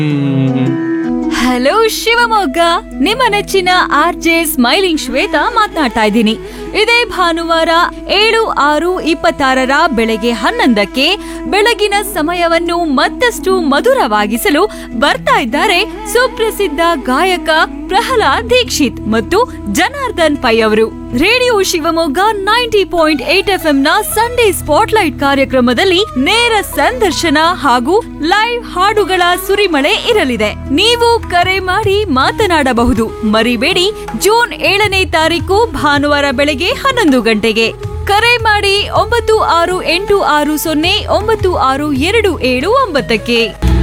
hello Shivamogga ನಿಮ್ಮ ನೆಚ್ಚಿನ R J smiling Shweta ಮಾತನಾಡ್ತಾ ಇದ್ದೀನಿ ಇದೇ ಭಾನುವಾರ ಏಳು ಆರು ಇಪ್ಪತ್ತಾರರ ಬೆಳಗ್ಗೆ ಹನ್ನೊಂದಕ್ಕೆ ಬೆಳಗಿನ ಸಮಯವನ್ನು ಮತ್ತಷ್ಟು ಮಧುರವಾಗಿಸಲು ಬರ್ತಾ ಇದ್ದಾರೆ ಸುಪ್ರಸಿದ್ಧ ಗಾಯಕ ಪ್ರಹ್ಲಾದ್ ದೀಕ್ಷಿತ್ ಮತ್ತು ಜನಾರ್ದನ್ ಪೈ ಅವರು radio Shivamogga ninety point eight F ನ ಸಂಡೇ ಸ್ಪಾಟ್ಲೈಟ್ ಕಾರ್ಯಕ್ರಮದಲ್ಲಿ ನೇರ ಸಂದರ್ಶನ ಹಾಗೂ ಲೈವ್ ಹಾಡುಗಳ ಸುರಿಮಳೆ ಇರಲಿದೆ ನೀವು ಕರೆ ಮಾಡಿ ಮಾತನಾಡಬಹುದು ಮರಿಬೇಡಿ ಜೂನ್ ಏಳನೇ ತಾರೀಕು ಭಾನುವಾರ ಬೆಳಗ್ಗೆ ಹನ್ನೊಂದು ಗಂಟೆಗೆ ಕರೆ ಮಾಡಿ ಒಂಬತ್ತು ಆರು ಎಂಟು ಆರು ಸೊನ್ನೆ ಒಂಬತ್ತು ಆರು ಎರಡು ಏಳು ಒಂಬತ್ತಕ್ಕೆ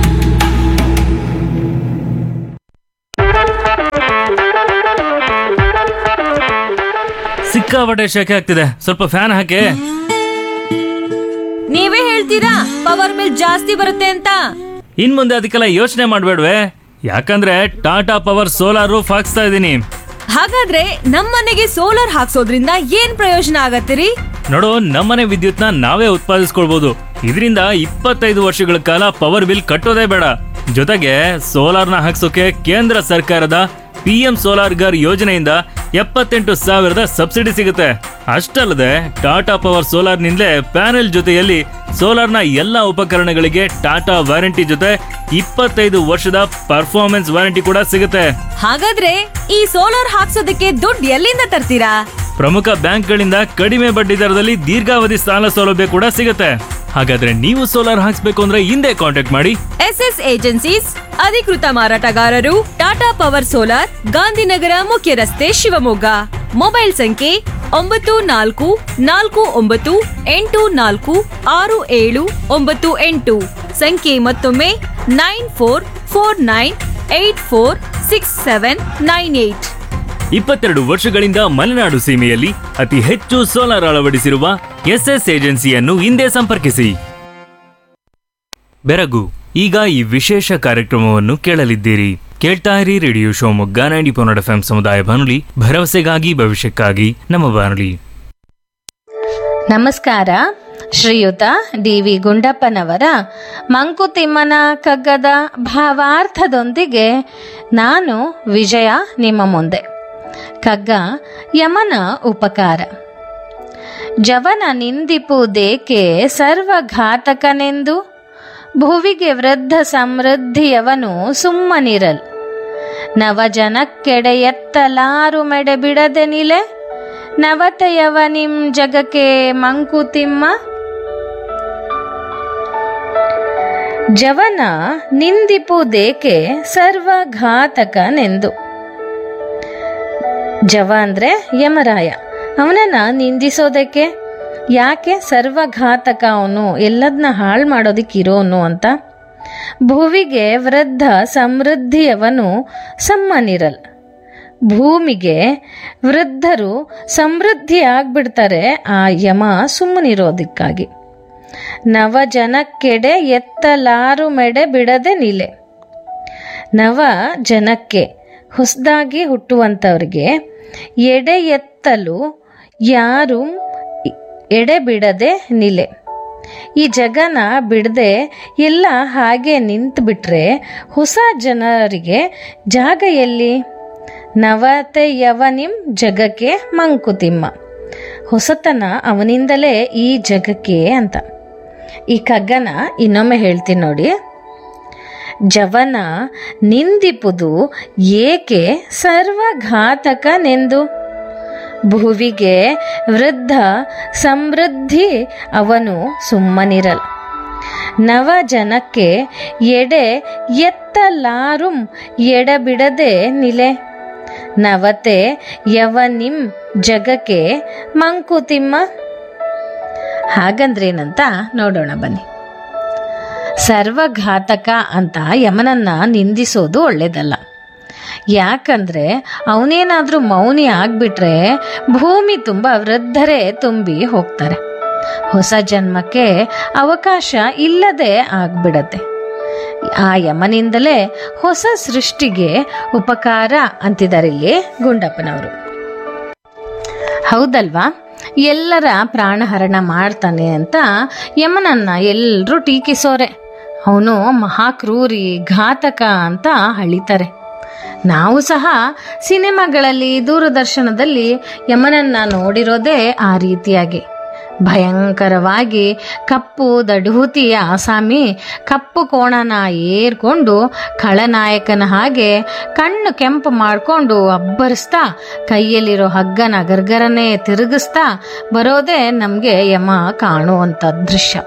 ಸಿಕ್ಕಾಪಟ್ಟೆ ಶೆಕೆ ಆಗ್ತಿದೆ ಸ್ವಲ್ಪ ಫ್ಯಾನ್ ಹಾಕಿ ನೀವೇ ಹೇಳ್ತೀರಾ ಪವರ್ ಬಿಲ್ ಜಾಸ್ತಿ ಬರುತ್ತೆ ಅಂತ ಇನ್ ಮುಂದೆ ಅದಕ್ಕೆಲ್ಲ ಯೋಚನೆ ಮಾಡ್ಬೇಡ್ವೆ ಯಾಕಂದ್ರೆ ಟಾಟಾ ಪವರ್ ಸೋಲಾರ್ ರೂಫ್ ಹಾಕ್ಸ್ತಾ ಇದ್ದೀನಿ ಹಾಗಾದ್ರೆ ನಮ್ಮನೆಗೆ ಸೋಲಾರ್ ಹಾಕ್ಸೋದ್ರಿಂದ ಏನ್ ಪ್ರಯೋಜನ ಆಗತ್ತಿರಿ ನೋಡು ನಮ್ಮನೆ ವಿದ್ಯುತ್ನ ನಾವೇ ಉತ್ಪಾದಿಸ್ಕೊಳ್ಬಹುದು ಇದರಿಂದ ಇಪ್ಪತ್ತೈದು ವರ್ಷಗಳ ಕಾಲ ಪವರ್ ಬಿಲ್ ಕಟ್ಟೋದೇ ಬೇಡ ಜೊತೆಗೆ ಸೋಲಾರ್ನ ಹಾಕ್ಸೋಕೆ ಕೇಂದ್ರ ಸರ್ಕಾರದ ಪಿ ಎಂ ಸೋಲಾರ್ ಗರ್ ಯೋಜನೆಯಿಂದ ಎಪ್ಪತ್ತೆಂಟು ಸಾವಿರದ ಸಬ್ಸಿಡಿ ಸಿಗುತ್ತೆ ಅಷ್ಟಲ್ಲದೆ ಟಾಟಾ ಪವರ್ ಸೋಲಾರ್ನಿಂದಲೇ ಪ್ಯಾನೆಲ್ ಜೊತೆಯಲ್ಲಿ ಸೋಲಾರ್ನ ಎಲ್ಲ ಉಪಕರಣಗಳಿಗೆ ಟಾಟಾ ವಾರಂಟಿ ಜೊತೆ ಇಪ್ಪತ್ತೈದು ವರ್ಷದ ಪರ್ಫಾರ್ಮೆನ್ಸ್ ವಾರಂಟಿ ಕೂಡ ಸಿಗುತ್ತೆ ಹಾಗಾದ್ರೆ ಈ ಸೋಲಾರ್ ಹಾಕ್ಸೋದಕ್ಕೆ ದುಡ್ಡು ಎಲ್ಲಿಂದ ತರ್ತೀರಾ ಪ್ರಮುಖ ಬ್ಯಾಂಕ್ಗಳಿಂದ ಕಡಿಮೆ ಬಡ್ಡಿ ದರದಲ್ಲಿ ದೀರ್ಘಾವಧಿ ಸಾಲ ಸೌಲಭ್ಯ ಕೂಡ ಸಿಗುತ್ತೆ ಹಾಗಾದ್ರೆ ನೀವು ಸೋಲಾರ್ ಹಾಕ್ಸ್ಬೇಕು ಅಂದ್ರೆ ಹಿಂದೆ ಕಾಂಟ್ಯಾಕ್ಟ್ ಮಾಡಿ ಎಸ್ ಎಸ್ ಏಜೆನ್ಸೀಸ್ ಅಧಿಕೃತ ಮಾರಾಟಗಾರರು ಟಾಟಾ ಪವರ್ ಸೋಲಾರ್ ಗಾಂಧಿನಗರ ಮುಖ್ಯ ರಸ್ತೆ ಶಿವಮೊಗ್ಗ ಮೊಬೈಲ್ ಸಂಖ್ಯೆ ಒಂಬತ್ತು ನಾಲ್ಕು ನಾಲ್ಕು ಒಂಬತ್ತು ಎಂಟು ನಾಲ್ಕು ಆರು ಏಳು ಒಂಬತ್ತು ಎಂಟು ಸಂಖ್ಯೆ ಮತ್ತೊಮ್ಮೆ nine four four nine eight four six seven nine eight ಇಪ್ಪತ್ತೆರಡು ವರ್ಷಗಳಿಂದ ಮಲೆನಾಡು ಸೀಮೆಯಲ್ಲಿ ಅತಿ ಹೆಚ್ಚು ಸೋಲಾರ್ ಅಳವಡಿಸಿರುವ ಎಸ್ಎಸ್ ಏಜೆನ್ಸಿಯನ್ನು ಹಿಂದೆ ಸಂಪರ್ಕಿಸಿ ಬೆರಗು ಈಗ ಈ ವಿಶೇಷ ಕಾರ್ಯಕ್ರಮವನ್ನು ಕೇಳಲಿದ್ದೀರಿ ಕೇಳ್ತಾ ಇರಿ ರೇಡಿಯೋ ಶಿವಮೊಗ್ಗ ನೈಂಟಿ ಪೊನ್ನಡ ಎಫ್ ಸಮುದಾಯ ಬಾನುಲಿ ಭರವಸೆಗಾಗಿ ಭವಿಷ್ಯಕ್ಕಾಗಿ ನಮ್ಮ ಬಾನುಲಿ ನಮಸ್ಕಾರ ಶ್ರೀಯುತ ಡಿ ವಿ ಗುಂಡಪ್ಪನವರ ಮಂಕುತಿಮ್ಮನ ಕಗ್ಗದ ಭಾವಾರ್ಥದೊಂದಿಗೆ ನಾನು ವಿಜಯ ನಿಮ್ಮ ಮುಂದೆ ಕಗ್ಗ ಯಮನ ಉಪಕಾರ ಜವನ ನಿಂದಿಪುದೇಕೆ ಸರ್ವಘಾತಕನೆಂದು ಭುವಿಗೆ ವೃದ್ಧ ಸಮೃದ್ಧಿಯವನು ಸುಮ್ಮನಿರಲ್ ನವಜನಕ್ಕೆಡೆ ಎತ್ತಲಾರು ಮೆಡೆ ಬಿಡದೆ ನಿಲೆ ನವತೆಯವ ನಿಮ್ ಜಗಕ್ಕೆ ಮಂಕುತಿಮ್ಮ ಜವನ ನಿಂದಿಪುದೇಕೆ ಸರ್ವಘಾತಕನೆಂದು ಜವ ಅಂದ್ರೆ ಯಮರಾಯ ಅವನನ್ನ ನಿಂದಿಸೋದಕ್ಕೆ ಯಾಕೆ ಸರ್ವಘಾತಕ ಅವನು ಎಲ್ಲದನ್ನ ಹಾಳು ಮಾಡೋದಿಕ್ಕೆ ಇರೋನು ಅಂತ ಭುವಿಗೆ ವೃದ್ಧ ಸಮೃದ್ಧಿಯವನು ಸಮ್ಮನಿರಲ್ ಭೂಮಿಗೆ ವೃದ್ಧರು ಸಮೃದ್ಧಿ ಆಗ್ಬಿಡ್ತಾರೆ ಆ ಯಮ ಸುಮ್ಮನಿರೋದಕ್ಕಾಗಿ ನವಜನಕ್ಕೆಡೆ ಎತ್ತಲಾರು ಮೆಡೆ ಬಿಡದೆ ನಿಲೆ ನವ ಜನಕ್ಕೆ ಹೊಸದಾಗಿ ಹುಟ್ಟುವಂಥವ್ರಿಗೆ ಎಡೆ ಎತ್ತಲು ಯಾರು ಎಡೆ ಬಿಡದೆ ನಿಲೆ ಈ ಜಗನ ಬಿಡದೆ ಎಲ್ಲ ಹಾಗೆ ನಿಂತು ಬಿಟ್ರೆ ಹೊಸ ಜನರಿಗೆ ಜಾಗ ಎಲ್ಲಿ ನವತೆ ಯವನಿಂ ಜಗಕ್ಕೆ ಮಂಕುತಿಮ್ಮ ಹೊಸತನ ಅವನಿಂದಲೇ ಈ ಜಗಕ್ಕೆ ಅಂತ ಈ ಕಗ್ಗನ ಇನ್ನೊಮ್ಮೆ ಹೇಳ್ತೀನಿ ನೋಡಿ ಜವನ ನಿಂದಿಪುದು ಏಕೆ ಸರ್ವಘಾತಕನೆಂದು ಭುವಿಗೆ ವೃದ್ಧ ಸಮೃದ್ಧಿ ಅವನು ಸುಮ್ಮನಿರಲ್ ನವ ಜನಕ್ಕೆ ಎಡೆ ಎತ್ತಲಾರುಂ ಎಡಬಿಡದೆ ನಿಲೆ ನವತೆ ಯವನಿಂ ಜಗಕ್ಕೆ ಮಂಕುತಿಮ್ಮ ಹಾಗಂದ್ರೇನಂತ ನೋಡೋಣ ಬನ್ನಿ ಸರ್ವಘಾತಕ ಅಂತ ಯಮನನ್ನ ನಿಂದಿಸೋದು ಒಳ್ಳೇದಲ್ಲ ಯಾಕಂದ್ರೆ ಅವನೇನಾದ್ರೂ ಮೌನಿ ಆಗ್ಬಿಟ್ರೆ ಭೂಮಿ ತುಂಬ ವೃದ್ಧರೇ ತುಂಬಿ ಹೋಗ್ತಾರೆ ಹೊಸ ಜನ್ಮಕ್ಕೆ ಅವಕಾಶ ಇಲ್ಲದೆ ಆಗ್ಬಿಡತ್ತೆ ಆ ಯಮನಿಂದಲೇ ಹೊಸ ಸೃಷ್ಟಿಗೆ ಉಪಕಾರ ಅಂತಿದ್ದಾರೆ ಇಲ್ಲಿ ಗುಂಡಪ್ಪನವರು ಹೌದಲ್ವಾ ಎಲ್ಲರ ಪ್ರಾಣಹರಣ ಮಾಡ್ತಾನೆ ಅಂತ ಯಮನನ್ನ ಎಲ್ಲರೂ ಟೀಕಿಸೋರೆ ಅವನು ಮಹಾಕ್ರೂರಿ ಘಾತಕ ಅಂತ ಹಳಿತಾರೆ ನಾವು ಸಹ ಸಿನಿಮಾಗಳಲ್ಲಿ ದೂರದರ್ಶನದಲ್ಲಿ ಯಮನನ್ನ ನೋಡಿರೋದೇ ಆ ರೀತಿಯಾಗಿ ಭಯಂಕರವಾಗಿ ಕಪ್ಪು ದಡೂತಿ ಆಸಾಮಿ ಕಪ್ಪು ಕೋಣನ ಏರ್ಕೊಂಡು ಖಳನಾಯಕನ ಹಾಗೆ ಕಣ್ಣು ಕೆಂಪು ಮಾಡಿಕೊಂಡು ಅಬ್ಬರಿಸ್ತಾ ಕೈಯಲ್ಲಿರೋ ಹಗ್ಗನ ಗರ್ಗರನೆ ತಿರುಗಿಸ್ತಾ ಬರೋದೇ ನಮಗೆ ಯಮ ಕಾಣುವಂಥ ದೃಶ್ಯ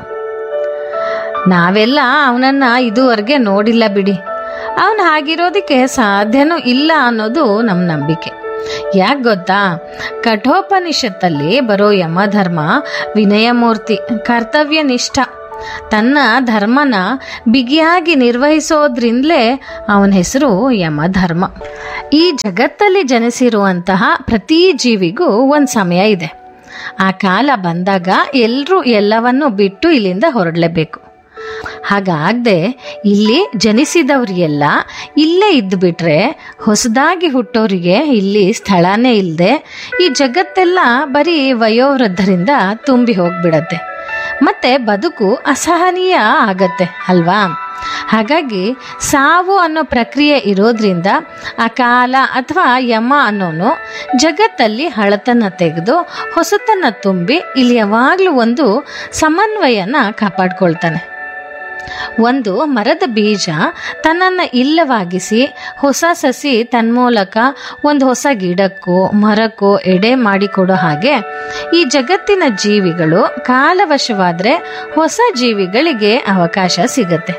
ನಾವೆಲ್ಲ ಅವನನ್ನ ಇದುವರೆಗೆ ನೋಡಿಲ್ಲ ಬಿಡಿ ಅವನು ಹಾಗಿರೋದಕ್ಕೆ ಸಾಧ್ಯನೂ ಇಲ್ಲ ಅನ್ನೋದು ನಮ್ಮ ನಂಬಿಕೆ ಯಾಕೆ ಗೊತ್ತಾ ಕಠೋಪನಿಷತ್ತಲ್ಲಿ ಬರೋ ಯಮಧರ್ಮ ವಿನಯಮೂರ್ತಿ ಕರ್ತವ್ಯನಿಷ್ಠ ತನ್ನ ಧರ್ಮನ ಬಿಗಿಯಾಗಿ ನಿರ್ವಹಿಸೋದ್ರಿಂದಲೇ ಅವನ ಹೆಸರು ಯಮಧರ್ಮ ಈ ಜಗತ್ತಲ್ಲಿ ಜನಿಸಿರುವಂತಹ ಪ್ರತಿ ಜೀವಿಗೂ ಒಂದು ಸಮಯ ಇದೆ ಆ ಕಾಲ ಬಂದಾಗ ಎಲ್ಲರೂ ಎಲ್ಲವನ್ನೂ ಬಿಟ್ಟು ಇಲ್ಲಿಂದ ಹೊರಡಲೇಬೇಕು ಹಾಗಾಗದೆ ಇಲ್ಲಿ ಜನಿಸಿದವರಿಗೆಲ್ಲ ಇಲ್ಲೇ ಇದ್ದು ಬಿಟ್ರೆ ಹೊಸದಾಗಿ ಹುಟ್ಟೋರಿಗೆ ಇಲ್ಲಿ ಸ್ಥಳನೇ ಇಲ್ಲದೆ ಈ ಜಗತ್ತೆಲ್ಲ ಬರೀ ವಯೋವೃದ್ಧರಿಂದ ತುಂಬಿ ಹೋಗ್ಬಿಡತ್ತೆ ಮತ್ತೆ ಬದುಕು ಅಸಹನೀಯ ಆಗತ್ತೆ ಅಲ್ವಾ ಹಾಗಾಗಿ ಸಾವು ಅನ್ನೋ ಪ್ರಕ್ರಿಯೆ ಇರೋದ್ರಿಂದ ಆ ಕಾಲ ಅಥವಾ ಯಮ ಅನ್ನೋನು ಜಗತ್ತಲ್ಲಿ ಹಳತನ್ನ ತೆಗೆದು ಹೊಸತನ್ನ ತುಂಬಿ ಇಲ್ಲಿ ಯಾವಾಗಲೂ ಒಂದು ಸಮನ್ವಯನ ಕಾಪಾಡ್ಕೊಳ್ತಾನೆ ಒಂದು ಮರದ ಬೀಜ ತನ್ನನ್ನು ಇಲ್ಲವಾಗಿಸಿ ಹೊಸ ಸಸಿ ತನ್ಮೂಲಕ ಒಂದು ಹೊಸ ಗಿಡಕ್ಕೋ ಮರಕ್ಕೋ ಎಡೆ ಮಾಡಿಕೊಡೋ ಹಾಗೆ ಈ ಜಗತ್ತಿನ ಜೀವಿಗಳು ಕಾಲವಶವಾದರೆ ಹೊಸ ಜೀವಿಗಳಿಗೆ ಅವಕಾಶ ಸಿಗತ್ತೆ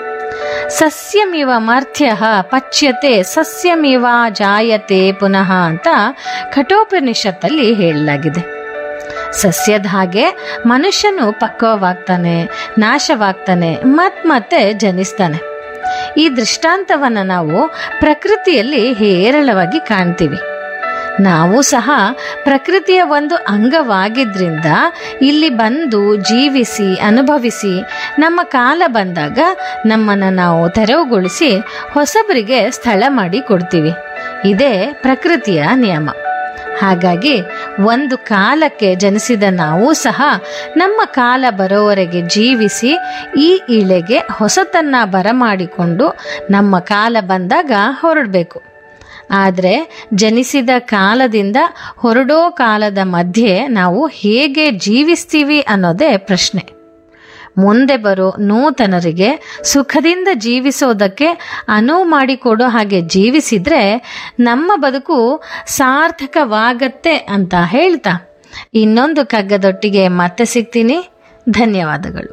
ಸಸ್ಯಮಿವ ಮರ್ತ್ಯ ಪಚ್ಯತೆ ಸಸ್ಯಮಿವ ಜಾಯತೆ ಪುನಃ ಅಂತ ಕಠೋಪನಿಷತ್ತಲ್ಲಿ ಹೇಳಲಾಗಿದೆ ಸಸ್ಯದ ಹಾಗೆ ಮನುಷ್ಯನು ಪಕ್ವವಾಗ್ತಾನೆ ನಾಶವಾಗ್ತಾನೆ ಮತ್ ಮತ್ತೆ ಜನಿಸ್ತಾನೆ ಈ ದೃಷ್ಟಾಂತವನ್ನು ನಾವು ಪ್ರಕೃತಿಯಲ್ಲಿ ಹೇರಳವಾಗಿ ಕಾಣ್ತೀವಿ ನಾವು ಸಹ ಪ್ರಕೃತಿಯ ಒಂದು ಅಂಗವಾಗಿದ್ರಿಂದ ಇಲ್ಲಿ ಬಂದು ಜೀವಿಸಿ ಅನುಭವಿಸಿ ನಮ್ಮ ಕಾಲ ಬಂದಾಗ ನಮ್ಮನ್ನು ನಾವು ತೆರವುಗೊಳಿಸಿ ಹೊಸಬರಿಗೆ ಸ್ಥಳ ಮಾಡಿ ಕೊಡ್ತೀವಿ ಇದೇ ಪ್ರಕೃತಿಯ ನಿಯಮ ಹಾಗಾಗಿ ಒಂದು ಕಾಲಕ್ಕೆ ಜನಿಸಿದ ನಾವು ಸಹ ನಮ್ಮ ಕಾಲ ಬರೋವರೆಗೆ ಜೀವಿಸಿ ಈ ಇಳೆಗೆ ಹೊಸತನ್ನ ಬರಮಾಡಿಕೊಂಡು ನಮ್ಮ ಕಾಲ ಬಂದಾಗ ಹೊರಡಬೇಕು ಆದರೆ ಜನಿಸಿದ ಕಾಲದಿಂದ ಹೊರಡೋ ಕಾಲದ ಮಧ್ಯೆ ನಾವು ಹೇಗೆ ಜೀವಿಸ್ತೀವಿ ಅನ್ನೋದೇ ಪ್ರಶ್ನೆ ಮುಂದೆ ಬರೋ ನೂತನರಿಗೆ ಸುಖದಿಂದ ಜೀವಿಸೋದಕ್ಕೆ ಅನುವು ಮಾಡಿಕೊಡೋ ಹಾಗೆ ಜೀವಿಸಿದ್ರೆ ನಮ್ಮ ಬದುಕು ಸಾರ್ಥಕವಾಗತ್ತೆ ಅಂತ ಹೇಳ್ತಾ ಇನ್ನೊಂದು ಕಗ್ಗದೊಟ್ಟಿಗೆ ಮತ್ತೆ ಸಿಗ್ತೀನಿ ಧನ್ಯವಾದಗಳು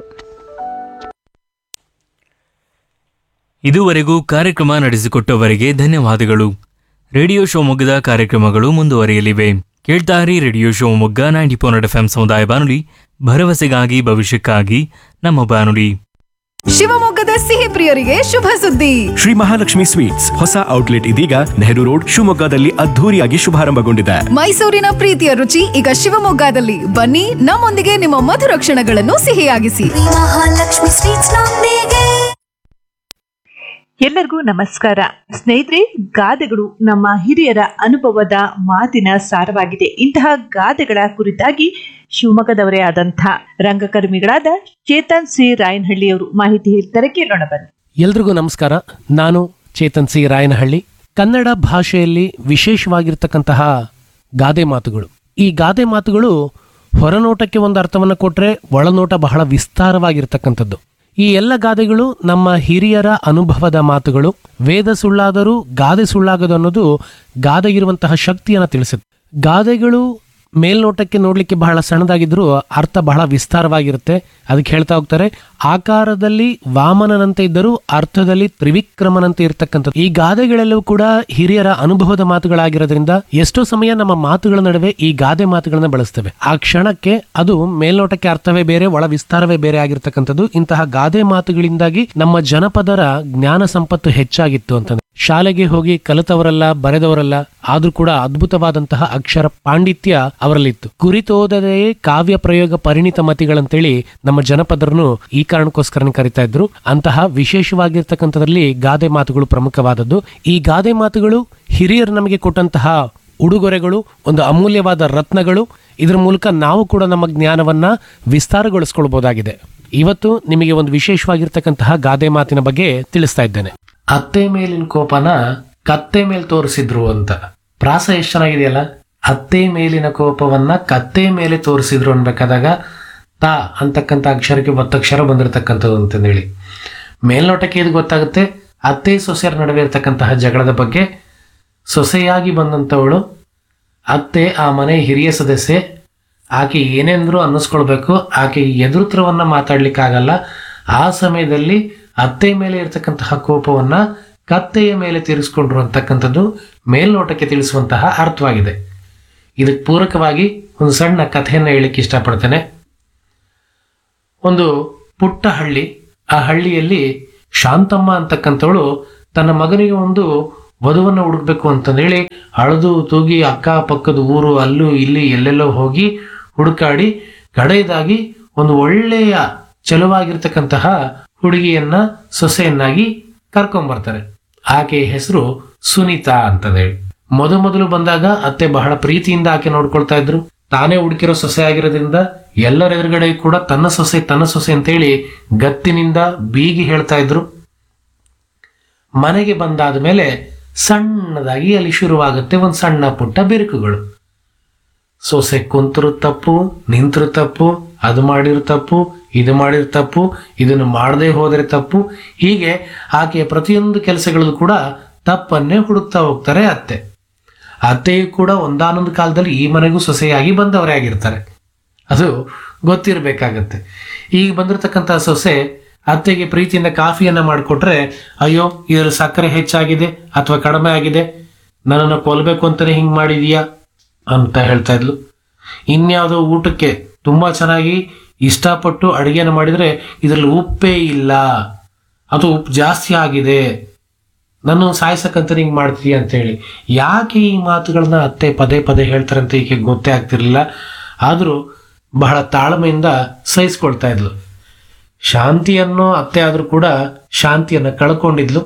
ಇದುವರೆಗೂ ಕಾರ್ಯಕ್ರಮ ನಡೆಸಿಕೊಟ್ಟವರಿಗೆ ಧನ್ಯವಾದಗಳು ರೇಡಿಯೋ ಶಿವಮೊಗ್ಗದ ಕಾರ್ಯಕ್ರಮಗಳು ಮುಂದುವರಿಯಲಿವೆ ಕೇಳ್ತಾರಿ radio Shivamogga ninety four F M ಸಮುದಾಯ ಬಾನುಲಿ ಭರವಸೆಗಾಗಿ ಭವಿಷ್ಯಕ್ಕಾಗಿ ನಮ್ಮ ಬಾನುಲಿ ಶಿವಮೊಗ್ಗದ ಸಿಹಿ ಪ್ರಿಯರಿಗೆ ಶುಭ ಸುದ್ದಿ ಶ್ರೀ ಮಹಾಲಕ್ಷ್ಮಿ ಸ್ವೀಟ್ಸ್ ಹೊಸ ಔಟ್ಲೆಟ್ ಇದೀಗ ನೆಹರು ರೋಡ್ ಶಿವಮೊಗ್ಗದಲ್ಲಿ ಅದ್ಧೂರಿಯಾಗಿ ಶುಭಾರಂಭಗೊಂಡಿದೆ ಮೈಸೂರಿನ ಪ್ರೀತಿಯ ರುಚಿ ಈಗ ಶಿವಮೊಗ್ಗದಲ್ಲಿ ಬನ್ನಿ ನಮ್ಮೊಂದಿಗೆ ನಿಮ್ಮ ಮಧುರ ಕ್ಷಣಗಳನ್ನು ಸಿಹಿಯಾಗಿಸಿ ಮಹಾಲಕ್ಷ್ಮಿ ಸ್ವೀಟ್ಸ್ ನೊಂದಿಗೆ ಎಲ್ಲರಿಗೂ ನಮಸ್ಕಾರ ಸ್ನೇಹಿತರೆ ಗಾದೆಗಳು ನಮ್ಮ ಹಿರಿಯರ ಅನುಭವದ ಮಾತಿನ ಸಾರವಾಗಿದೆ ಇಂತಹ ಗಾದೆಗಳ ಕುರಿತಾಗಿ ಶಿವಮೊಗ್ಗದವರೇ ಆದಂಥ ರಂಗಕರ್ಮಿಗಳಾದ ಚೇತನ್ ಸಿ ರಾಯನಹಳ್ಳಿಯವರು ಮಾಹಿತಿ ಹೇಳ್ತಾರೆ ಕೇಳೋಣ ಬನ್ನಿ ಎಲ್ರಿಗೂ ನಮಸ್ಕಾರ ನಾನು ಚೇತನ್ ಸಿ ರಾಯನಹಳ್ಳಿ ಕನ್ನಡ ಭಾಷೆಯಲ್ಲಿ ವಿಶೇಷವಾಗಿರ್ತಕ್ಕಂತಹ ಗಾದೆ ಮಾತುಗಳು ಈ ಗಾದೆ ಮಾತುಗಳು ಹೊರನೋಟಕ್ಕೆ ಒಂದು ಅರ್ಥವನ್ನು ಕೊಟ್ಟರೆ ಒಳನೋಟ ಬಹಳ ವಿಸ್ತಾರವಾಗಿರ್ತಕ್ಕಂಥದ್ದು ಈ ಎಲ್ಲ ಗಾದೆಗಳು ನಮ್ಮ ಹಿರಿಯರ ಅನುಭವದ ಮಾತುಗಳು ವೇದ ಸುಳ್ಳಾದರೂ ಗಾದೆ ಸುಳ್ಳಾಗದು ಅನ್ನೋದು ಗಾದೆಗಿರುವಂತಹ ಶಕ್ತಿಯನ್ನು ತಿಳಿಸುತ್ತೆ ಗಾದೆಗಳು ಮೇಲ್ನೋಟಕ್ಕೆ ನೋಡ್ಲಿಕ್ಕೆ ಬಹಳ ಸಣ್ಣದಾಗಿದ್ರೂ ಅರ್ಥ ಬಹಳ ವಿಸ್ತಾರವಾಗಿರುತ್ತೆ ಅದಕ್ಕೆ ಹೇಳ್ತಾ ಹೋಗ್ತಾರೆ ಆಕಾರದಲ್ಲಿ ವಾಮನನಂತೆ ಇದ್ದರೂ ಅರ್ಥದಲ್ಲಿ ತ್ರಿವಿಕ್ರಮನಂತೆ ಇರತಕ್ಕಂಥದ್ದು ಈ ಗಾದೆಗಳೆಲ್ಲವೂ ಕೂಡ ಹಿರಿಯರ ಅನುಭವದ ಮಾತುಗಳಾಗಿರೋದ್ರಿಂದ ಎಷ್ಟೋ ಸಮಯ ನಮ್ಮ ಮಾತುಗಳ ನಡುವೆ ಈ ಗಾದೆ ಮಾತುಗಳನ್ನ ಬಳಸ್ತೇವೆ ಆ ಕ್ಷಣಕ್ಕೆ ಅದು ಮೇಲ್ನೋಟಕ್ಕೆ ಅರ್ಥವೇ ಬೇರೆ ಒಳ ವಿಸ್ತಾರವೇ ಬೇರೆ ಆಗಿರ್ತಕ್ಕಂಥದ್ದು ಇಂತಹ ಗಾದೆ ಮಾತುಗಳಿಂದಾಗಿ ನಮ್ಮ ಜನಪದರ ಜ್ಞಾನ ಸಂಪತ್ತು ಹೆಚ್ಚಾಗಿತ್ತು ಅಂತಂದ್ರೆ ಶಾಲೆಗೆ ಹೋಗಿ ಕಲಿತವರಲ್ಲ ಬರೆದವರಲ್ಲ ಆದ್ರೂ ಕೂಡ ಅದ್ಭುತವಾದಂತಹ ಅಕ್ಷರ ಪಾಂಡಿತ್ಯ ಅವರಲ್ಲಿತ್ತು ಕುರಿತೋದದೆಯೇ ಕಾವ್ಯ ಪ್ರಯೋಗ ಪರಿಣಿತ ಮತಿಗಳಂತೇಳಿ ನಮ್ಮ ಜನಪದರನ್ನು ಈ ಕಾರಣಕ್ಕೋಸ್ಕರನೇ ಕರಿತಾ ಇದ್ರು ಅಂತಹ ವಿಶೇಷವಾಗಿರ್ತಕ್ಕಂಥದ್ರಲ್ಲಿ ಗಾದೆ ಮಾತುಗಳು ಪ್ರಮುಖವಾದದ್ದು ಈ ಗಾದೆ ಮಾತುಗಳು ಹಿರಿಯರು ನಮಗೆ ಕೊಟ್ಟಂತಹ ಉಡುಗೊರೆಗಳು ಒಂದು ಅಮೂಲ್ಯವಾದ ರತ್ನಗಳು ಇದರ ಮೂಲಕ ನಾವು ಕೂಡ ನಮ್ಮ ಜ್ಞಾನವನ್ನ ವಿಸ್ತಾರಗೊಳಿಸ್ಕೊಳ್ಬಹುದಾಗಿದೆ ಇವತ್ತು ನಿಮಗೆ ಒಂದು ವಿಶೇಷವಾಗಿರ್ತಕ್ಕಂತಹ ಗಾದೆ ಮಾತಿನ ಬಗ್ಗೆ ತಿಳಿಸ್ತಾ ಇದ್ದೇನೆ ಅತ್ತೆ ಮೇಲಿನ ಕೋಪನ ಕತ್ತೆ ಮೇಲೆ ತೋರಿಸಿದ್ರು ಅಂತ ಪ್ರಾಸ ಎಷ್ಟು ಚೆನ್ನಾಗಿದೆಯಲ್ಲ ಅತ್ತೆ ಮೇಲಿನ ಕೋಪವನ್ನ ಕತ್ತೆ ಮೇಲೆ ತೋರಿಸಿದ್ರು ಅನ್ಬೇಕಾದಾಗ ತಾ ಅಂತಕ್ಕಂಥ ಅಕ್ಷರಕ್ಕೆ ಒತ್ತಕ್ಷರ ಬಂದಿರತಕ್ಕಂಥದ್ದು ಅಂತಂದೇಳಿ ಮೇಲ್ನೋಟಕ್ಕೆ ಇದು ಗೊತ್ತಾಗುತ್ತೆ ಅತ್ತೆ ಸೊಸೆಯರ ನಡುವೆ ಇರತಕ್ಕಂತಹ ಜಗಳದ ಬಗ್ಗೆ ಸೊಸೆಯಾಗಿ ಬಂದಂಥವಳು ಅತ್ತೆ ಆ ಮನೆ ಹಿರಿಯ ಸದಸ್ಯೆ ಆಕೆ ಏನೆಂದ್ರೂ ಅನ್ನಿಸ್ಕೊಳ್ಬೇಕು ಆಕೆ ಎದುರುತ್ರವನ್ನ ಮಾತಾಡ್ಲಿಕ್ಕಾಗಲ್ಲ ಆ ಸಮಯದಲ್ಲಿ ಅತ್ತೆ ಮೇಲೆ ಇರತಕ್ಕಂತಹ ಕೋಪವನ್ನ ಕತ್ತೆಯ ಮೇಲೆ ತೀರಿಸ್ಕೊಂಡ್ರು ಅಂತಕ್ಕಂಥದ್ದು ಮೇಲ್ನೋಟಕ್ಕೆ ತಿಳಿಸುವಂತಹ ಅರ್ಥವಾಗಿದೆ ಇದಕ್ಕೆ ಪೂರಕವಾಗಿ ಒಂದು ಸಣ್ಣ ಕಥೆಯನ್ನು ಹೇಳಲಿಕ್ಕೆ ಇಷ್ಟಪಡ್ತೇನೆ ಒಂದು ಪುಟ್ಟ ಹಳ್ಳಿ ಆ ಹಳ್ಳಿಯಲ್ಲಿ ಶಾಂತಮ್ಮ ಅಂತಕ್ಕಂಥವಳು ತನ್ನ ಮಗನಿಗೆ ಒಂದು ವಧುವನ್ನು ಹುಡುಕ್ಬೇಕು ಅಂತಂದೇಳಿ ಅಳದು ತೂಗಿ ಅಕ್ಕ ಪಕ್ಕದ ಊರು ಅಲ್ಲೂ ಇಲ್ಲಿ ಎಲ್ಲೆಲ್ಲೋ ಹೋಗಿ ಹುಡುಕಾಡಿ ಕಡೆಯದಾಗಿ ಒಂದು ಒಳ್ಳೆಯ ಚಲುವಾಗಿರ್ತಕ್ಕಂತಹ ಹುಡುಗಿಯನ್ನ ಸೊಸೆಯನ್ನಾಗಿ ಕರ್ಕೊಂಬರ್ತಾರೆ ಆಕೆಯ ಹೆಸರು ಸುನೀತಾ ಅಂತಂದೇಳಿ ಮೊದ ಮೊದಲು ಬಂದಾಗ ಅತ್ತೆ ಬಹಳ ಪ್ರೀತಿಯಿಂದ ಆಕೆ ನೋಡ್ಕೊಳ್ತಾ ಇದ್ರು ತಾನೇ ಹುಡುಕಿರೋ ಸೊಸೆ ಆಗಿರೋದ್ರಿಂದ ಎಲ್ಲರ ಎದುರುಗಡೆ ಕೂಡ ತನ್ನ ಸೊಸೆ ತನ್ನ ಸೊಸೆ ಅಂತೇಳಿ ಗತ್ತಿನಿಂದ ಬೀಗಿ ಹೇಳ್ತಾ ಇದ್ರು ಮನೆಗೆ ಬಂದಾದ ಮೇಲೆ ಸಣ್ಣದಾಗಿ ಅಲ್ಲಿ ಶುರುವಾಗುತ್ತೆ ಒಂದು ಸಣ್ಣ ಪುಟ್ಟ ಬಿರುಕುಗಳು ಸೊಸೆ ಕುಂತರು ತಪ್ಪು ನಿಂತರು ತಪ್ಪು ಅದು ಮಾಡಿರೋ ತಪ್ಪು ಇದು ಮಾಡಿರೋ ತಪ್ಪು ಇದನ್ನು ಮಾಡದೆ ಹೋದರೆ ತಪ್ಪು ಹೀಗೆ ಆಕೆಯ ಪ್ರತಿಯೊಂದು ಕೆಲಸಗಳಲ್ಲೂ ಕೂಡ ತಪ್ಪನ್ನೇ ಹುಡುಕ್ತಾ ಹೋಗ್ತಾರೆ ಅತ್ತೆ ಅತ್ತೆಯು ಕೂಡ ಒಂದಾನೊಂದು ಕಾಲದಲ್ಲಿ ಈ ಮನೆಗೂ ಸೊಸೆಯಾಗಿ ಬಂದವರೇ ಆಗಿರ್ತಾರೆ ಅದು ಗೊತ್ತಿರಬೇಕಾಗತ್ತೆ ಈಗ ಬಂದಿರತಕ್ಕಂಥ ಸೊಸೆ ಅತ್ತೆಗೆ ಪ್ರೀತಿಯಿಂದ ಕಾಫಿಯನ್ನ ಮಾಡಿಕೊಟ್ರೆ ಅಯ್ಯೋ ಇದರಲ್ಲಿ ಸಕ್ಕರೆ ಹೆಚ್ಚಾಗಿದೆ ಅಥವಾ ಕಡಿಮೆ ಆಗಿದೆ ನನ್ನನ್ನು ಕೊಲ್ಬೇಕು ಅಂತಾನೆ ಹಿಂಗೆ ಮಾಡಿದೀಯಾ ಅಂತ ಹೇಳ್ತಾ ಇದ್ಲು ಇನ್ಯಾವುದೋ ಊಟಕ್ಕೆ ತುಂಬಾ ಚೆನ್ನಾಗಿ ಇಷ್ಟಪಟ್ಟು ಅಡುಗೆನ ಮಾಡಿದ್ರೆ ಇದರಲ್ಲಿ ಉಪ್ಪೇ ಇಲ್ಲ ಅದು ಉಪ್ಪು ಜಾಸ್ತಿ ಆಗಿದೆ ನಾನು ಸಾಯ್ಸಕ್ಕಂತ ಹಿಂಗೆ ಮಾಡ್ತೀಯ ಅಂತ ಹೇಳಿ ಯಾಕೆ ಈ ಮಾತುಗಳನ್ನ ಅತ್ತೆ ಪದೇ ಪದೇ ಹೇಳ್ತಾರೆ ಅಂತ ಈಕೆ ಗೊತ್ತೇ ಆಗ್ತಿರ್ಲಿಲ್ಲ ಆದರೂ ಬಹಳ ತಾಳ್ಮೆಯಿಂದ ಸಹಿಸ್ಕೊಳ್ತಾ ಇದ್ಲು ಶಾಂತಿ ಅನ್ನೋ ಅತ್ತೆ ಆದರೂ ಕೂಡ ಶಾಂತಿಯನ್ನು ಕಳ್ಕೊಂಡಿದ್ಲು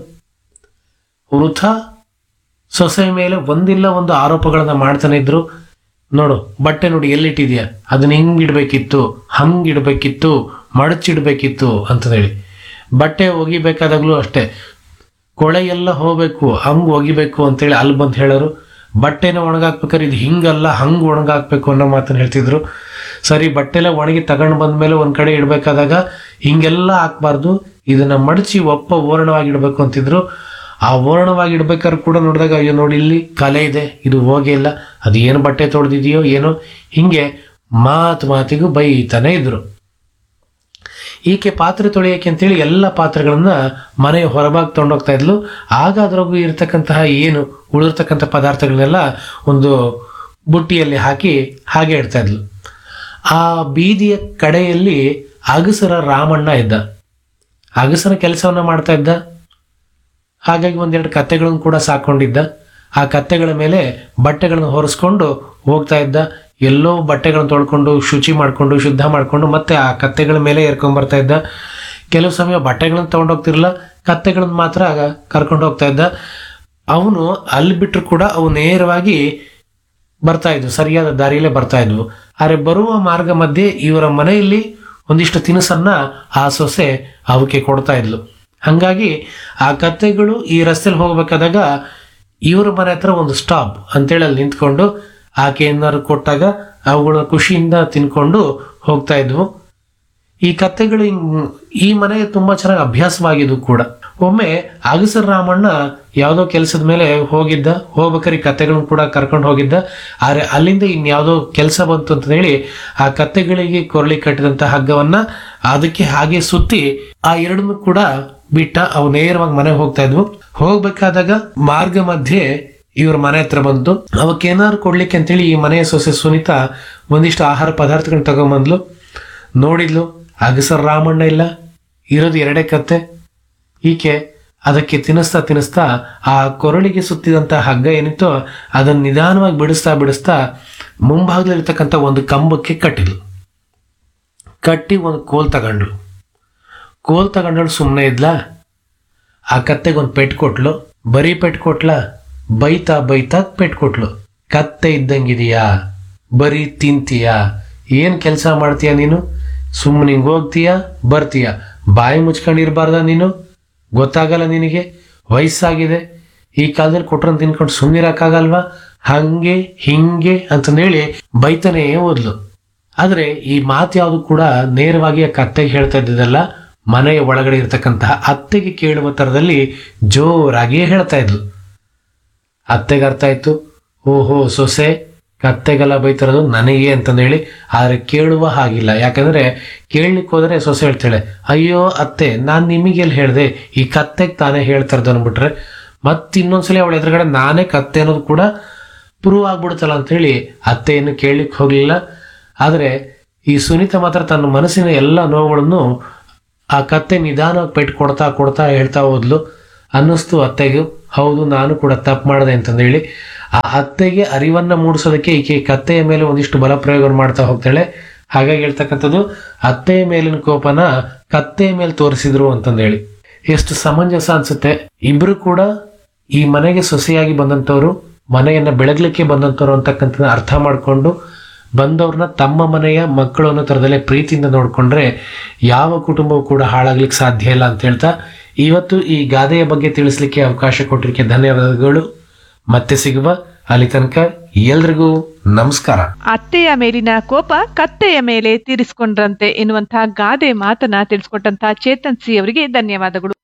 ವೃಥ ಸೊಸೆ ಮೇಲೆ ಒಂದಿಲ್ಲ ಒಂದು ಆರೋಪಗಳನ್ನ ಮಾಡ್ತಾನೆ ಇದ್ರು ನೋಡು ಬಟ್ಟೆ ನೋಡಿ ಎಲ್ಲಿಟ್ಟಿದ್ಯಾ ಅದನ್ನ ಹಿಂಗ್ ಇಡ್ಬೇಕಿತ್ತು ಹಂಗ್ ಇಡ್ಬೇಕಿತ್ತು ಮಡಚಿಡ್ಬೇಕಿತ್ತು ಅಂತಂದೇಳಿ ಬಟ್ಟೆ ಒಗಿಬೇಕಾದಾಗ್ಲೂ ಅಷ್ಟೇ ಕೊಳೆ ಎಲ್ಲ ಹೋಗ್ಬೇಕು ಹಂಗ್ ಒಗಿಬೇಕು ಅಂತೇಳಿ ಅಲ್ಲಿ ಬಂದು ಹೇಳೋರು ಬಟ್ಟೆನ ಒಣಗಾಕ್ಬೇಕಾದ್ರೆ ಇದು ಹಿಂಗಲ್ಲ ಹಂಗ್ ಒಣಗಾಕ್ಬೇಕು ಅನ್ನೋ ಮಾತನ್ನ ಹೇಳ್ತಿದ್ರು ಸರಿ ಬಟ್ಟೆ ಎಲ್ಲ ಒಣಗಿ ತಗೊಂಡು ಬಂದ್ಮೇಲೆ ಒಂದ್ ಕಡೆ ಇಡ್ಬೇಕಾದಾಗ ಹಿಂಗೆಲ್ಲ ಹಾಕ್ಬಾರ್ದು ಇದನ್ನ ಮಡಚಿ ಒಪ್ಪ ಓರಣವಾಗಿ ಇಡ್ಬೇಕು ಅಂತಿದ್ರು ಆ ಓರಣವಾಗಿ ಇಡ್ಬೇಕಾದ್ರೆ ಕೂಡ ನೋಡಿದಾಗ ಅಯ್ಯೋ ನೋಡಿ ಇಲ್ಲಿ ಕಲೆ ಇದೆ ಇದು ಹೋಗೇ ಇಲ್ಲ ಅದು ಏನು ಬಟ್ಟೆ ತೊಳೆದಿದೆಯೋ ಏನೋ ಹಿಂಗೆ ಮಾತು ಮಾತಿಗೂ ಬೈತಾನೆ ಇದ್ರು ಈಕೆ ಪಾತ್ರೆ ತೊಳೆಯಕ್ಕೆ ಅಂತೇಳಿ ಎಲ್ಲ ಪಾತ್ರೆಗಳನ್ನ ಮನೆಯ ಹೊರಭಾಗ ತಗೊಂಡೋಗ್ತಾ ಇದ್ಲು ಆಗ ಅದ್ರೊಳಗೂ ಇರತಕ್ಕಂತಹ ಏನು ಉಳಿದಿರ್ತಕ್ಕಂಥ ಪದಾರ್ಥಗಳನ್ನೆಲ್ಲ ಒಂದು ಬುಟ್ಟಿಯಲ್ಲಿ ಹಾಕಿ ಹಾಗೆ ಇಡ್ತಾ ಇದ್ಲು ಆ ಬೀದಿಯ ಕಡೆಯಲ್ಲಿ ಅಗಸರ ರಾಮಣ್ಣ ಇದ್ದ ಅಗಸರ ಕೆಲಸವನ್ನ ಮಾಡ್ತಾ ಇದ್ದ ಹಾಗಾಗಿ ಒಂದೆರಡು ಕತ್ತೆಗಳನ್ನು ಕೂಡ ಸಾಕೊಂಡಿದ್ದ ಆ ಕತ್ತೆಗಳ ಮೇಲೆ ಬಟ್ಟೆಗಳನ್ನು ಹೊರಿಸ್ಕೊಂಡು ಹೋಗ್ತಾ ಇದ್ದ ಎಲ್ಲೋ ಬಟ್ಟೆಗಳನ್ನು ತೊಳ್ಕೊಂಡು ಶುಚಿ ಮಾಡಿಕೊಂಡು ಶುದ್ಧ ಮಾಡಿಕೊಂಡು ಮತ್ತೆ ಆ ಕತ್ತೆಗಳ ಮೇಲೆ ಏರ್ಕೊಂಡ್ ಬರ್ತಾ ಇದ್ದ ಕೆಲವು ಸಮಯ ಬಟ್ಟೆಗಳನ್ನು ತಗೊಂಡೋಗ್ತಿರಲಿಲ್ಲ ಕತ್ತೆಗಳನ್ನು ಮಾತ್ರ ಕರ್ಕೊಂಡು ಹೋಗ್ತಾ ಇದ್ದ ಅವನು ಅಲ್ಲಿ ಬಿಟ್ಟರು ಕೂಡ ಅವು ನೇರವಾಗಿ ಬರ್ತಾ ಇದ್ವು ಸರಿಯಾದ ದಾರಿಯಲ್ಲೇ ಬರ್ತಾ ಇದ್ವು ಆದರೆ ಬರುವ ಮಾರ್ಗ ಮಧ್ಯೆ ಇವರ ಮನೆಯಲ್ಲಿ ಒಂದಿಷ್ಟು ತಿನಿಸನ್ನ ಆ ಸೊಸೆ ಅವಕ್ಕೆ ಕೊಡ್ತಾ ಇದ್ಲು ಹಂಗಾಗಿ ಆ ಕತ್ತೆಗಳು ಈ ರಸ್ತೆಯಲ್ಲಿ ಹೋಗ್ಬೇಕಾದಾಗ ಇವ್ರ ಮನೆ ಹತ್ರ ಒಂದು ಸ್ಟಾಪ್ ಅಂತೇಳಿ ಅಲ್ಲಿ ನಿಂತ್ಕೊಂಡು ಆಕೆ ಏನಾದ್ರು ಕೊಟ್ಟಾಗ ಅವುಗಳ ಖುಷಿಯಿಂದ ತಿನ್ಕೊಂಡು ಹೋಗ್ತಾ ಇದ್ವು ಈ ಕತ್ತೆಗಳು ಹಿಂಗ್- ಈ ಮನೆ ತುಂಬಾ ಚೆನ್ನಾಗಿ ಅಭ್ಯಾಸವಾಗಿದ್ವು ಕೂಡ ಒಮ್ಮೆ ಅಗಸರ ರಾಮಣ್ಣ ಯಾವುದೋ ಕೆಲಸದ ಮೇಲೆ ಹೋಗಿದ್ದ ಹೋಗ್ಬೇಕಾದ್ರೆ ಈ ಕತ್ತೆಗಳನ್ನ ಕೂಡ ಕರ್ಕೊಂಡು ಹೋಗಿದ್ದ ಆದ್ರೆ ಅಲ್ಲಿಂದ ಇನ್ಯಾವುದೋ ಕೆಲಸ ಬಂತು ಅಂತ ಹೇಳಿ ಆ ಕತ್ತೆಗಳಿಗೆ ಕೊರಳಿ ಕಟ್ಟಿದಂತ ಹಗ್ಗವನ್ನ ಅದಕ್ಕೆ ಹಾಗೆ ಸುತ್ತಿ ಆ ಎರಡನ್ನು ಕೂಡ ಬಿಟ್ಟ ಅವು ನೇರವಾಗಿ ಮನೆಗೆ ಹೋಗ್ತಾ ಇದ್ವು ಹೋಗ್ಬೇಕಾದಾಗ ಮಾರ್ಗ ಮಧ್ಯೆ ಇವ್ರ ಮನೆ ಹತ್ರ ಬಂತು ಅವಕ್ಕೇನಾದ್ರು ಕೊಡ್ಲಿಕ್ಕೆ ಅಂತೇಳಿ ಈ ಮನೆಯ ಸೊಸೆ ಸುನೀತಾ ಒಂದಿಷ್ಟು ಆಹಾರ ಪದಾರ್ಥಗಳನ್ನ ತಗೊಂಬಂದ್ಲು ನೋಡಿದ್ಲು ಅಗಸರ್ ರಾಮಣ್ಣ ಇಲ್ಲ ಇರೋದು ಎರಡೇ ಕತ್ತೆ ಈಕೆ ಅದಕ್ಕೆ ತಿನ್ನಿಸ್ತಾ ತಿನ್ನಿಸ್ತಾ ಆ ಕೊರಳಿಗೆ ಸುತ್ತಿದಂತ ಹಗ್ಗ ಏನಿತ್ತೋ ಅದನ್ನ ನಿಧಾನವಾಗಿ ಬಿಡಿಸ್ತಾ ಬಿಡಿಸ್ತಾ ಮುಂಭಾಗದಲ್ಲಿರ್ತಕ್ಕಂಥ ಒಂದು ಕಂಬಕ್ಕೆ ಕಟ್ಟಿದ್ಲು ಕಟ್ಟಿ ಒಂದು ಕೋಲ್ ತಗೊಂಡ್ಳು ಕೋಲ್ ತಗೊಂಡಳು ಸುಮ್ಮನೆ ಇದ್ಲಾ ಆ ಕತ್ತೆಗೆ ಒಂದು ಪೆಟ್ಟು ಕೊಟ್ಲು ಬರೀ ಪೆಟ್ಟು ಕೊಟ್ಲ ಬೈತಾ ಬೈತಾ ಪೆಟ್ಟು ಕೊಟ್ಲು ಕತ್ತೆ ಇದ್ದಂಗಿದೆಯಾ ಬರೀ ತಿಂತೀಯಾ ಏನ್ ಕೆಲಸ ಮಾಡ್ತೀಯ ನೀನು ಸುಮ್ಮನೆ ಹಿಂಗೆ ಹೋಗ್ತೀಯ ಬರ್ತೀಯ ಬಾಯಿ ಮುಚ್ಕೊಂಡಿರ್ಬಾರ್ದ ನೀನು ಗೊತ್ತಾಗಲ್ಲ ನಿನಗೆ ವಯಸ್ಸಾಗಿದೆ ಈ ಕಾಲದಲ್ಲಿ ಕೊಟ್ರನ್ ತಿನ್ಕೊಂಡು ಸುಮ್ಮನಿರಕ್ಕಾಗಲ್ವಾ ಹಂಗೆ ಹಿಂಗೆ ಅಂತಂದೇಳಿ ಬೈತಾನೆ ಓದ್ಲು ಆದ್ರೆ ಈ ಮಾತು ಯಾವುದು ಕೂಡ ನೇರವಾಗಿ ಆ ಕತ್ತೆಗೆ ಹೇಳ್ತಾ ಇದ್ದದಲ್ಲ ಮನೆಯ ಒಳಗಡೆ ಇರ್ತಕ್ಕಂತಹ ಅತ್ತೆಗೆ ಕೇಳುವ ತರದಲ್ಲಿ ಜೋರಾಗಿಯೇ ಹೇಳ್ತಾ ಇದ್ಲು ಅತ್ತೆಗೆ ಅರ್ಥ ಆಯ್ತು ಓಹೋ ಸೊಸೆ ಕತ್ತೆಗೆಲ್ಲ ಬೈತಿರೋದು ನನಗೆ ಅಂತಂದೇಳಿ ಆದ್ರೆ ಕೇಳುವ ಹಾಗಿಲ್ಲ ಯಾಕಂದ್ರೆ ಕೇಳಲಿಕ್ಕೆ ಹೋದ್ರೆ ಸೊಸೆ ಹೇಳ್ತಾಳೆ ಅಯ್ಯೋ ಅತ್ತೆ ನಾನು ನಿಮಗೆಲ್ಲಿ ಹೇಳ್ದೆ ಈ ಕತ್ತೆಗೆ ತಾನೇ ಹೇಳ್ತಾ ಇರೋದು ಅಂದ್ಬಿಟ್ರೆ ಮತ್ತೆ ಇನ್ನೊಂದ್ಸಲಿ ಅವಳ ಎದುರುಗಡೆ ನಾನೇ ಕತ್ತೆ ಅನ್ನೋದು ಕೂಡ ಪ್ರೂವ್ ಆಗ್ಬಿಡುತ್ತಲ್ಲ ಅಂತೇಳಿ ಅತ್ತೆಯನ್ನು ಕೇಳಲಿಕ್ಕೆ ಹೋಗಲಿಲ್ಲ ಆದರೆ ಈ ಸುನೀತ ಮಾತ್ರ ತನ್ನ ಮನಸ್ಸಿನ ಎಲ್ಲ ನೋವುಗಳನ್ನು ಆ ಕತ್ತೆ ನಿಧಾನವಾಗಿ ಪೆಟ್ಟು ಕೊಡ್ತಾ ಕೊಡ್ತಾ ಹೇಳ್ತಾ ಹೋದ್ಲು ಅನ್ನಿಸ್ತು ಅತ್ತೆಗೂ ಹೌದು ನಾನು ಕೂಡ ತಪ್ಪು ಮಾಡಿದೆ ಅಂತಂದೇಳಿ ಆ ಅತ್ತೆಗೆ ಅರಿವನ್ನ ಮೂಡಿಸೋದಕ್ಕೆ ಈಕೆ ಕತ್ತೆಯ ಮೇಲೆ ಒಂದಿಷ್ಟು ಬಲ ಪ್ರಯೋಗ ಮಾಡ್ತಾ ಹೋಗ್ತಾಳೆ ಹಾಗಾಗಿ ಹೇಳ್ತಕ್ಕಂಥದ್ದು ಅತ್ತೆಯ ಮೇಲಿನ ಕೋಪನ ಕತ್ತೆಯ ಮೇಲೆ ತೋರಿಸಿದ್ರು ಅಂತಂದೇಳಿ ಎಷ್ಟು ಸಮಂಜಸ ಅನ್ಸುತ್ತೆ ಇಬ್ರು ಕೂಡ ಈ ಮನೆಗೆ ಸೊಸೆಯಾಗಿ ಬಂದಂಥವ್ರು ಮನೆಯನ್ನ ಬೆಳಗ್ಲಿಕ್ಕೆ ಬಂದಂಥವ್ರು ಅಂತಕ್ಕಂಥ ಅರ್ಥ ಮಾಡಿಕೊಂಡು ಬಂದವ್ರನ್ನ ತಮ್ಮ ಮನೆಯ ಮಕ್ಕಳು ಅನ್ನೋ ಥರದಲ್ಲೇ ಪ್ರೀತಿಯಿಂದ ನೋಡಿಕೊಂಡ್ರೆ ಯಾವ ಕುಟುಂಬವೂ ಕೂಡ ಹಾಳಾಗ್ಲಿಕ್ಕೆ ಸಾಧ್ಯ ಇಲ್ಲ ಅಂತ ಹೇಳ್ತಾ ಇವತ್ತು ಈ ಗಾದೆಯ ಬಗ್ಗೆ ತಿಳಿಸ್ಲಿಕ್ಕೆ ಅವಕಾಶ ಕೊಟ್ಟಿದ್ದಕ್ಕೆ ಧನ್ಯವಾದಗಳು ಮತ್ತೆ ಸಿಗುವ ಅಲ್ಲಿ ತನಕ ಎಲ್ರಿಗೂ ನಮಸ್ಕಾರ ಅತ್ತೆಯ ಮೇಲಿನ ಕೋಪ ಕತ್ತೆಯ ಮೇಲೆ ತೀರಿಸಿಕೊಂಡ್ರಂತೆ ಎನ್ನುವಂತಹ ಗಾದೆ ಮಾತನ್ನ ತಿಳಿಸ್ಕೊಟ್ಟಂತಹ ಚೇತನ್ ಸಿ ಅವರಿಗೆ ಧನ್ಯವಾದಗಳು